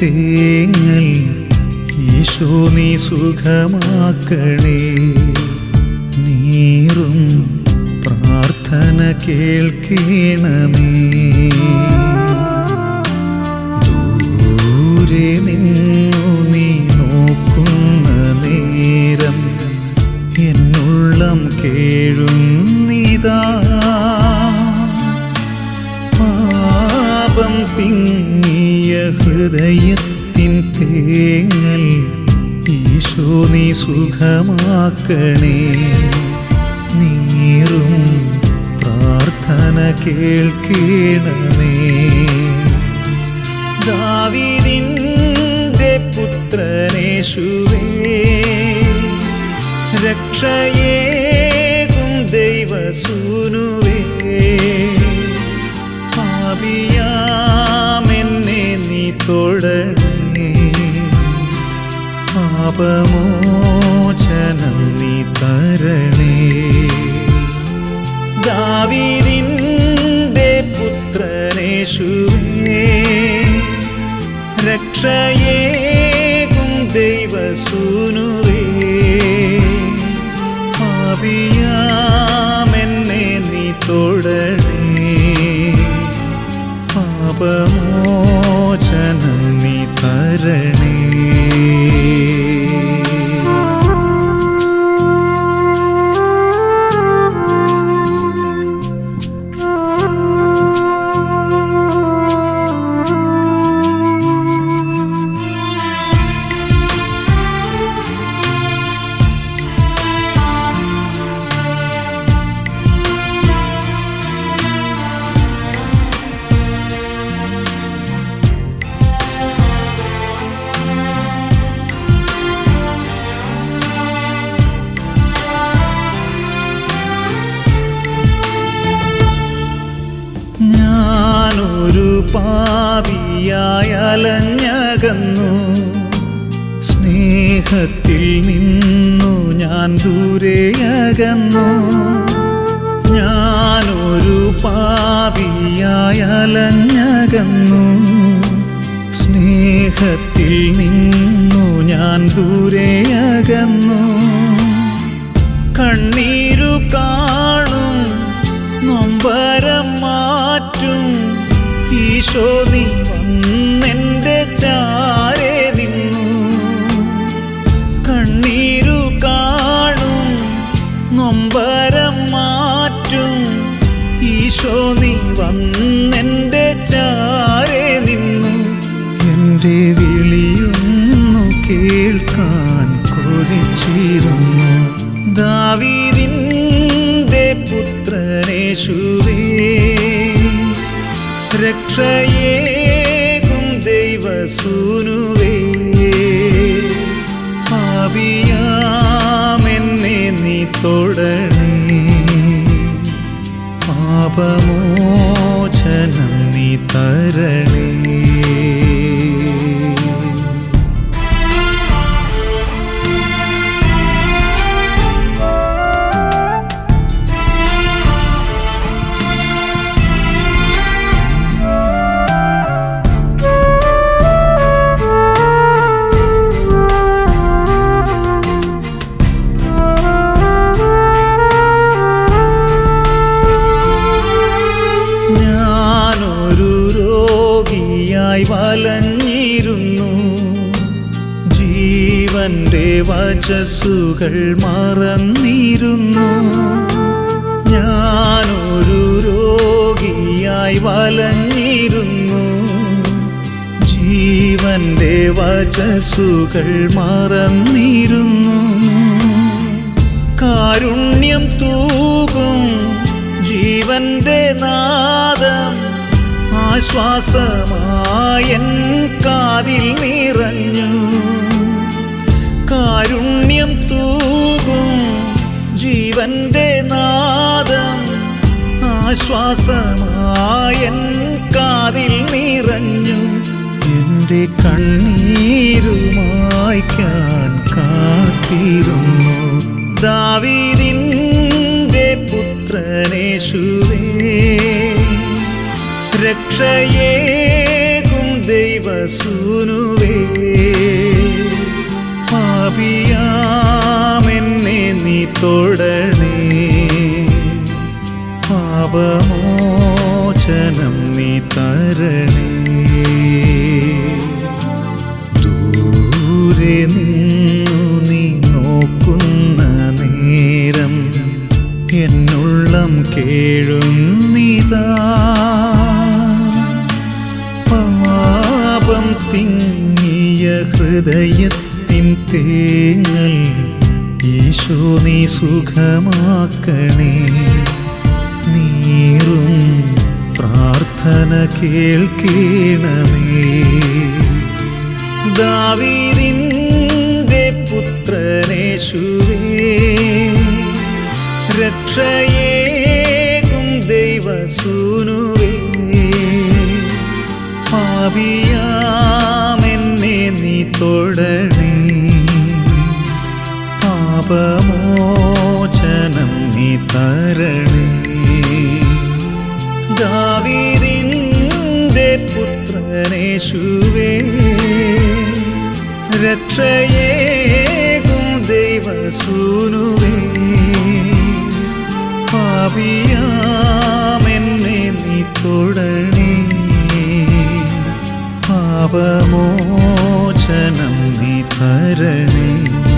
തേങ്ങൽ ഈശോ നീ സുഖമാക്കണേ നീറും പ്രാർത്ഥന കേൾക്കണമേ ദൂരെ നിന്നു നീ നോക്കുന്ന നേരം എന്നുള്ളം കേഴുന്നിതാ പാപം തിങ്ങിയ ഹൃദയത്തിൻ തേങ്ങൽ ഈശോ നീ സുഖമാക്കണേ നീറും പ്രാർത്ഥന കേൾക്കണമേ ദാവീദിന്റെ പുത്രനേശുവേ രക്ഷയേകും ദൈവസൂനുവേ പാപിയാമെന്നെ നീ തൊടണേ പാപമോചനം നീ തരണേ ദാവീദിന്റെ പുത്രനേശുവേ രക്ഷയേകും ദൈവസൂനുവേ പാപിയാമെന്നെ നീ തൊടണേ പാപമോചനം നീ തരണേ ഞാനൊരു പാപിയായി അലഞ്ഞകന്നു സ്നേഹത്തിൽ നിന്നു ഞാൻ ദൂരെയകന്നു ഞാനൊരു പാപിയായി അലഞ്ഞകന്നു സ്നേഹത്തിൽ നിന്നു ഞാൻ ദൂരെയകന്നു കണ്ണീരു കാണും നൊമ്പരം മാറ്റും ഈശോ നീ വന്നെൻ്റെ ചാരെ നിന്നു കണ്ണീരു കാണും നൊമ്പരം മാറ്റും ഈശോ നീ വന്നെൻ്റെ ചാരെ നിന്നു എൻ്റെ വിളിയൊന്നു കേൾക്കാൻ കൊതിച്ചിരുന്നു ദാവീദിൻ്റെ പുത്രനേശുവേ രക്ഷയേകും ദൈവസൂനുവേ പാപിയാമെന്നെ നീ തൊടണേ പാപമോചനം നീ തരണേ ഞാനൊരു രോഗിയായി വലഞ്ഞിരുന്നു ജീവന്റെ വചസ്സുകൾ മറന്നിരുന്നു ഞാനൊരു രോഗിയായി വലഞ്ഞിരുന്നു ജീവന്റെ വചസ്സുകൾ മറന്നിരുന്നു കാരുണ്യം തൂകും ജീവന്റെ നാദം ആശ്വാസമായൻ കാതിൽ നിറഞ്ഞു കാരുണ്യം തൂകും ജീവന്റെ നാദം ആശ്വാസമായൻ കാതിൽ നിറഞ്ഞു എൻ്റെ കണ്ണീരുമായ്ക്കാൻ കാത്തിരുന്നു ദാവീദിൻ്റെ പുത്രനേശുവേ രക്ഷയേകും ദൈവ ദൈവസൂനുവേ പാപിയാമെന്നെ നീ തൊടണേ പാപമോചനം നീ തരണേ ദൂരെ നിന്നു നീ നോക്കുന്ന നേരം എന്നുള്ളം കേഴുന്നിതാ പാപം തിങ്ങിയ ഹൃദയത്തിൻ തേങ്ങൽ ഈശോ നീ സുഖമാക്കണേ നീറും പ്രാർത്ഥന കേൾക്കണമേ ദാവീദിന്റെ പുത്രനേശുവേ രക്ഷയേകും ദൈവസൂനുവേ പാപിയാമെന്നെ നീ തൊടണേ പാപമോചനം നീ തരണേ ദാവീദിന്റെ പുത്രനേശുവേ രക്ഷയേകും ദൈവസൂനുവേ പാപിയാമെന്നെ നീ തൊടണേ പാപമോചനം നീ തരണേ